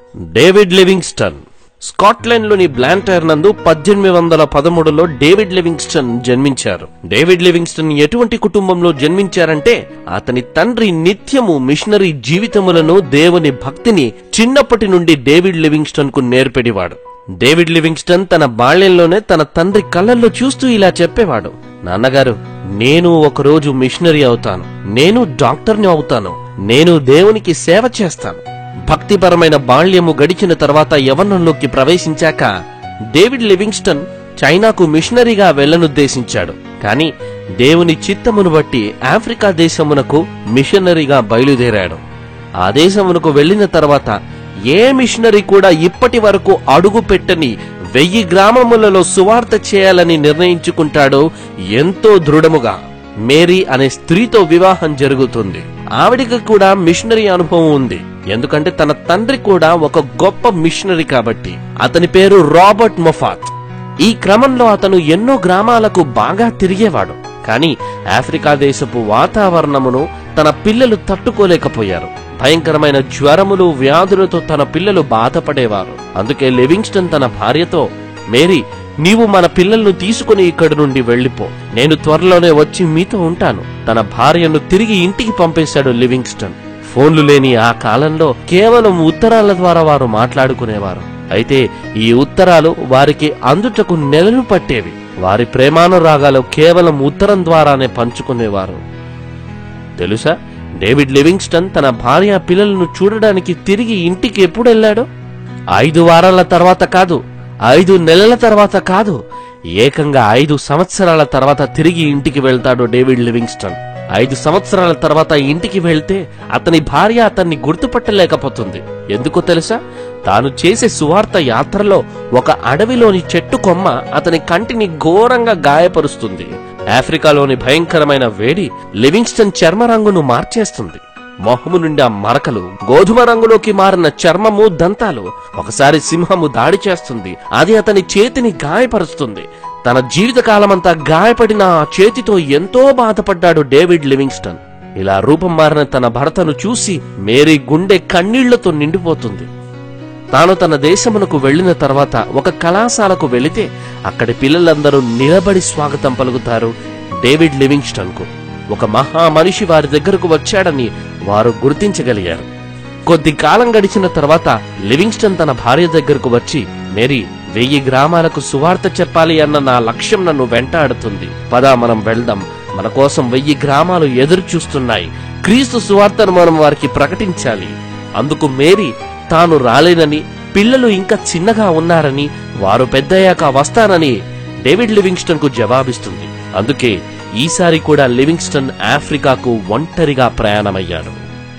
David Livingstone స్కాట్లాండ్లోని బ్లాంటైర్ నందు పద్దెనిమిది వందల పదమూడులో డేవిడ్ లివింగ్స్టన్ జన్మించారు డేవిడ్ లివింగ్స్టన్ ఎటువంటి కుటుంబంలో జన్మించారంటే అతని తండ్రి నిత్యము మిషనరీ జీవితములను దేవుని భక్తిని చిన్నప్పటి నుండి డేవిడ్ లివింగ్స్టన్ కు నేర్పెడివాడు డేవిడ్ లివింగ్స్టన్ తన బాల్యంలోనే తన తండ్రి కళ్ళల్లో చూస్తూ ఇలా చెప్పేవాడు నాన్నగారు నేను ఒకరోజు మిషనరీ అవుతాను నేను డాక్టర్ని అవుతాను నేను దేవునికి సేవ చేస్తాను భక్తిపరమైన బాల్యము గడిచిన తర్వాత యవనంలోకి ప్రవేశించాక డేవిడ్ లివింగ్స్టన్ చైనాకు మిషనరీగా వెళ్లనుద్దేశించాడు కాని దేవుని చిత్తమును బట్టి ఆఫ్రికా దేశమునకు మిషనరీగా బయలుదేరాడు ఆ దేశమునకు వెళ్లిన తర్వాత ఏ మిషనరీ కూడా ఇప్పటి వరకు అడుగు పెట్టని వెయ్యి గ్రామములలో సువార్త చేయాలని నిర్ణయించుకుంటాడో ఎంతో దృఢముగా మేరీ అనే స్త్రీతో వివాహం జరుగుతుంది ఆవిడికి కూడా మిషనరీ అనుభవం ఉంది ఎందుకంటే తన తండ్రి కూడా ఒక గొప్ప మిషనరీ కాబట్టి అతని పేరు రాబర్ట్ మొఫాత్ ఈ క్రమంలో అతను ఎన్నో గ్రామాలకు బాగా తిరిగేవాడు కానీ ఆఫ్రికా దేశపు వాతావరణమును తన పిల్లలు తట్టుకోలేకపోయారు భయంకరమైన జ్వరములు వ్యాధులతో తన పిల్లలు బాధపడేవారు అందుకే లివింగ్స్టన్ తన భార్యతో మేరీ నీవు మన పిల్లలను తీసుకుని ఇక్కడి నుండి వెళ్ళిపో నేను త్వరలోనే వచ్చి మీతో ఉంటాను తన భార్యను తిరిగి ఇంటికి పంపేశాడు లివింగ్స్టన్ ఫోన్లు లేని ఆ కాలంలో కేవలం ఉత్తరాల ద్వారా వారు మాట్లాడుకునేవారు అయితే ఈ ఉత్తరాలు వారికి అందుటకు నెలలు పట్టేవి వారి ప్రేమానురాగాలు కేవలం ఉత్తరం ద్వారానే పంచుకునేవారు తెలుసా డేవిడ్ లివింగ్స్టన్ తన భార్య పిల్లలను చూడడానికి తిరిగి ఇంటికి ఎప్పుడు వెళ్ళాడు ఐదు వారాల తర్వాత కాదు ఐదు నెలల తర్వాత కాదు ఏకంగా ఐదు సంవత్సరాల తర్వాత తిరిగి ఇంటికి వెళ్తాడు డేవిడ్ లివింగ్స్టన్ ఐదు సంవత్సరాల తర్వాత ఇంటికి వెళ్తే అతని భార్య అతన్ని గుర్తుపట్టలేకపోతుంది ఎందుకో తెలుసా తాను చేసే సువార్త యాత్రలో ఒక అడవిలోని చెట్టు కొమ్మ అతని కంటిని ఘోరంగా గాయపరుస్తుంది ఆఫ్రికాలోని భయంకరమైన వేడి లివింగ్స్టన్ చర్మ రంగును మార్చేస్తుంది మొహము నుండి ఆ మరకలు గోధుమ రంగులోకి మారిన చర్మము దంతాలు ఒకసారి సింహము దాడి చేస్తుంది అది అతని చేతిని గాయపరుస్తుంది తన జీవితకాలమంతా గాయపడిన ఆ చేతితో ఎంతో బాధపడ్డాడు డేవిడ్ లివింగ్స్టన్ ఇలా రూపం మారిన తన భర్తను చూసి మేరీ గుండె కన్నీళ్లతో నిండిపోతుంది తాను తన దేశమునకు వెళ్లిన తర్వాత ఒక కళాశాలకు వెళితే అక్కడి పిల్లలందరూ నిలబడి స్వాగతం పలుకుతారు డేవిడ్ లివింగ్స్టన్ కు ఒక మహా మనిషి వారి దగ్గరకు వచ్చాడని వారు గుర్తించగలిగారు కొద్ది కాలం గడిచిన తర్వాత లివింగ్స్టన్ తన భార్య దగ్గరకు వచ్చి మేరీ వెయ్యి గ్రామాలకు సువార్త చెప్పాలి అన్న నా లక్ష్యం నన్ను వెంటాడుతుంది పదా మనం వెళ్దాం మన కోసం వెయ్యి గ్రామాలు ఎదురు చూస్తున్నాయి క్రీస్తు సువార్తను మనం వారికి ప్రకటించాలి అందుకు మేరీ తాను రాలేనని పిల్లలు ఇంకా చిన్నగా ఉన్నారని వారు పెద్దయ్యాక వస్తానని డేవిడ్ లివింగ్స్టన్ కు జవాబిస్తుంది అందుకే ఈసారి కూడా లివింగ్స్టన్ ఆఫ్రికాకు ఒంటరిగా ప్రయాణమయ్యాడు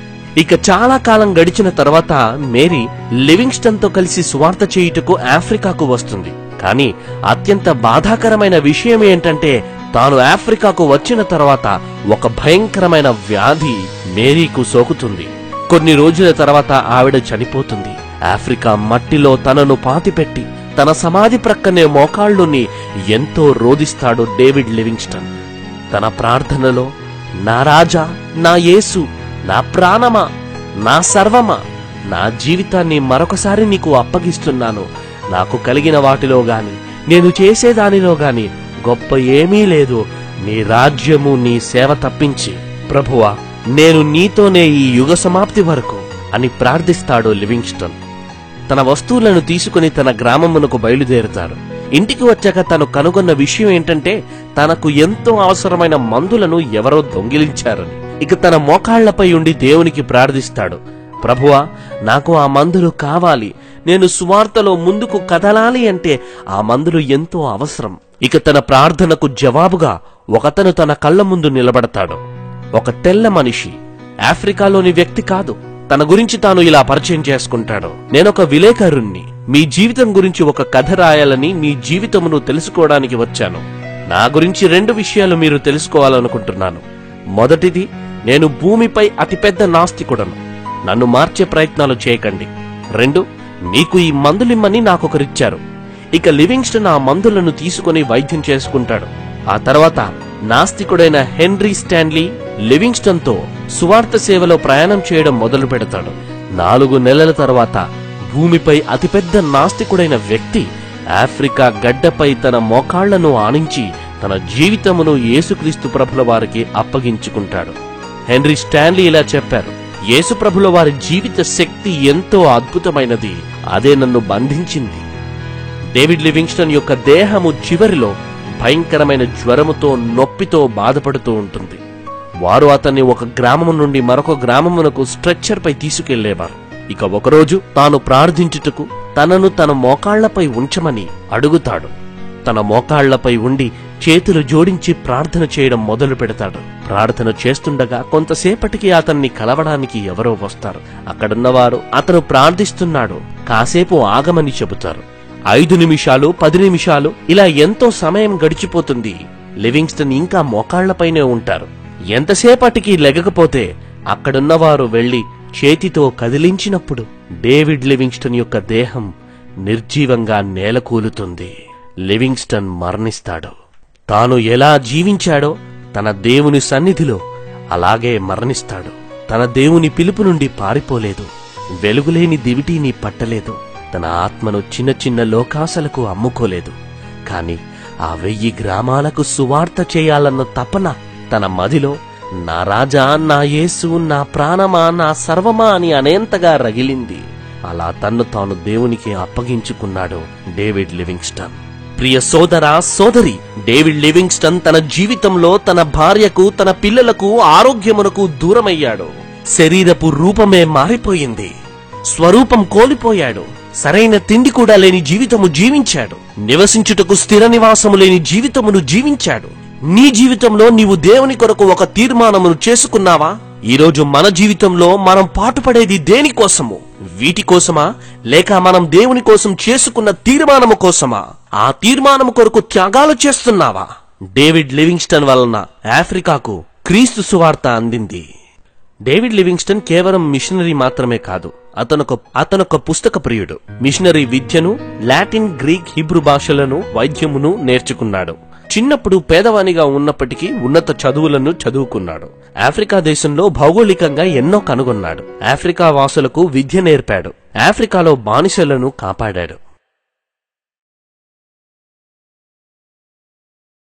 ఇక చాలా కాలం గడిచిన తర్వాత మేరీ లివింగ్స్టన్ తో కలిసి సువార్త చేయుటకు ఆఫ్రికాకు వస్తుంది కానీ అత్యంత బాధాకరమైన విషయం ఏంటంటే తాను ఆఫ్రికాకు వచ్చిన తర్వాత ఒక భయంకరమైన వ్యాధి మేరీకు సోకుతుంది కొన్ని రోజుల తర్వాత ఆవిడ చనిపోతుంది ఆఫ్రికా మట్టిలో తనను పాతిపెట్టి తన సమాధి ప్రక్కనే మోకాళ్ళుని ఎంతో రోదిస్తాడు డేవిడ్ లివింగ్స్టన్ తన ప్రార్థనలో నా రాజా నా యేసు నా ప్రాణమా నా సర్వమా నా జీవితాన్ని మరొకసారి నీకు అప్పగిస్తున్నాను నాకు కలిగిన వాటిలో గాని నేను చేసేదానిలో గాని గొప్ప ఏమీ లేదు నీ రాజ్యము నీ సేవ తప్పించి ప్రభువా నేను నీతోనే ఈ యుగ సమాప్తి వరకు అని ప్రార్థిస్తాడు లివింగ్స్టన్ తన వస్తువులను తీసుకుని తన గ్రామమునకు బయలుదేరుతాడు ఇంటికి వచ్చాక తను కనుగొన్న విషయం ఏంటంటే తనకు ఎంతో అవసరమైన మందులను ఎవరో దొంగిలించారని ఇక తన మోకాళ్లపై ఉండి దేవునికి ప్రార్థిస్తాడు ప్రభువా నాకు ఆ మందులు కావాలి నేను సువార్తలో ముందుకు కదలాలి అంటే ఆ మందులు ఎంతో అవసరం ఇక తన ప్రార్థనకు జవాబుగా ఒకతను తన కళ్ళ ముందు నిలబడతాడు ఒక తెల్ల మనిషి ఆఫ్రికాలోని వ్యక్తి కాదు తన గురించి తాను ఇలా పరిచయం చేసుకుంటాడు నేనొక విలేకరుణ్ణి మీ జీవితం గురించి ఒక కథ రాయాలని మీ జీవితమును తెలుసుకోవడానికి వచ్చాను నా గురించి రెండు విషయాలు మీరు తెలుసుకోవాలనుకుంటున్నాను మొదటిది నేను భూమిపై అతిపెద్ద నాస్తికుడను నన్ను మార్చే ప్రయత్నాలు చేయకండి రెండు మీకు ఈ మందులిమ్మని నాకొకరిచ్చారు ఇక లివింగ్స్టన్ ఆ మందులను తీసుకుని వైద్యం చేసుకుంటాడు ఆ తర్వాత నాస్తికుడైన హెన్రీ స్టాన్లీ లివింగ్స్టన్ తో సువార్త సేవలో ప్రయాణం చేయడం మొదలు పెడతాడు నాలుగు నెలల తర్వాత భూమిపై అతిపెద్ద నాస్తికుడైన వ్యక్తి ఆఫ్రికా గడ్డపై తన మోకాళ్లను ఆనించి తన జీవితమును యేసుక్రీస్తు ప్రభుల వారికి అప్పగించుకుంటాడు హెన్రీ స్టాన్లీ ఇలా చెప్పారు యేసుప్రభుల వారి జీవిత శక్తి ఎంతో అద్భుతమైనది అదే నన్ను బంధించింది డేవిడ్ లివింగ్స్టన్ యొక్క దేహము చివరిలో భయంకరమైన జ్వరముతో నొప్పితో బాధపడుతూ ఉంటుంది వారు అతన్ని ఒక గ్రామము నుండి మరొక గ్రామమునకు స్ట్రెచ్చర్ పై తీసుకెళ్లేవారు ఇక ఒకరోజు తాను ప్రార్థించుటకు తనను తన మోకాళ్లపై ఉంచమని అడుగుతాడు తన మోకాళ్లపై ఉండి చేతులు జోడించి ప్రార్థన చేయడం మొదలు పెడతాడు ప్రార్థన చేస్తుండగా కొంతసేపటికి అతన్ని కలవడానికి ఎవరో వస్తారు అక్కడున్నవారు అతను ప్రార్థిస్తున్నాడు కాసేపు ఆగమని చెబుతారు ఐదు నిమిషాలు పది నిమిషాలు ఇలా ఎంతో సమయం గడిచిపోతుంది లివింగ్స్టన్ ఇంకా మోకాళ్లపైనే ఉంటారు ఎంతసేపటికి లెగకపోతే అక్కడున్నవారు వెళ్లి చేతితో కదిలించినప్పుడు డేవిడ్ లివింగ్స్టన్ యొక్క దేహం నిర్జీవంగా నేలకూలుతుంది లివింగ్స్టన్ మరణిస్తాడు తాను ఎలా జీవించాడో తన దేవుని సన్నిధిలో అలాగే మరణిస్తాడు తన దేవుని పిలుపు నుండి పారిపోలేదు వెలుగులేని దివిటీని పట్టలేదు తన ఆత్మను చిన్న చిన్న లోకాసలకు అమ్ముకోలేదు కాని ఆ వెయ్యి గ్రామాలకు సువార్త చేయాలన్న తపన తన మదిలో నా రాజా నా యేసు నా ప్రాణమా నా సర్వమా అని అనేంతగా రగిలింది అలా తన్ను తాను దేవునికి అప్పగించుకున్నాడు డేవిడ్ లివింగ్స్టన్ ప్రియ సోదరా సోదరి డేవిడ్ లివింగ్స్టన్ తన జీవితంలో తన భార్యకు తన పిల్లలకు ఆరోగ్యమునకు దూరమయ్యాడు శరీరపు రూపమే మారిపోయింది స్వరూపం కోల్పోయాడు సరైన తిండి కూడా లేని జీవితము జీవించాడు నివసించుటకు స్థిర నివాసము లేని జీవితమును జీవించాడు నీ జీవితంలో నీవు దేవుని కొరకు ఒక తీర్మానమును చేసుకున్నావా ఈరోజు మన జీవితంలో మనం పాటుపడేది దేనికోసము వీటి కోసమా లేక మనం దేవుని కోసం చేసుకున్న తీర్మానము కోసమా ఆ తీర్మానము కొరకు త్యాగాలు చేస్తున్నావా డేవిడ్ లివింగ్స్టన్ వలన ఆఫ్రికాకు క్రీస్తు సువార్త అందింది డేవిడ్ లివింగ్స్టన్ కేవలం మిషనరీ మాత్రమే కాదు అతనొక అతనొక పుస్తక ప్రియుడు మిషనరీ విద్యను లాటిన్ గ్రీక్ హిబ్రు భాషలను వైద్యమును నేర్చుకున్నాడు చిన్నప్పుడు పేదవానిగా ఉన్నప్పటికీ ఉన్నత చదువులను చదువుకున్నాడు ఆఫ్రికా దేశంలో భౌగోళికంగా ఎన్నో కనుగొన్నాడు ఆఫ్రికా వాసులకు విద్య నేర్పాడు ఆఫ్రికాలో బానిసలను కాపాడాడు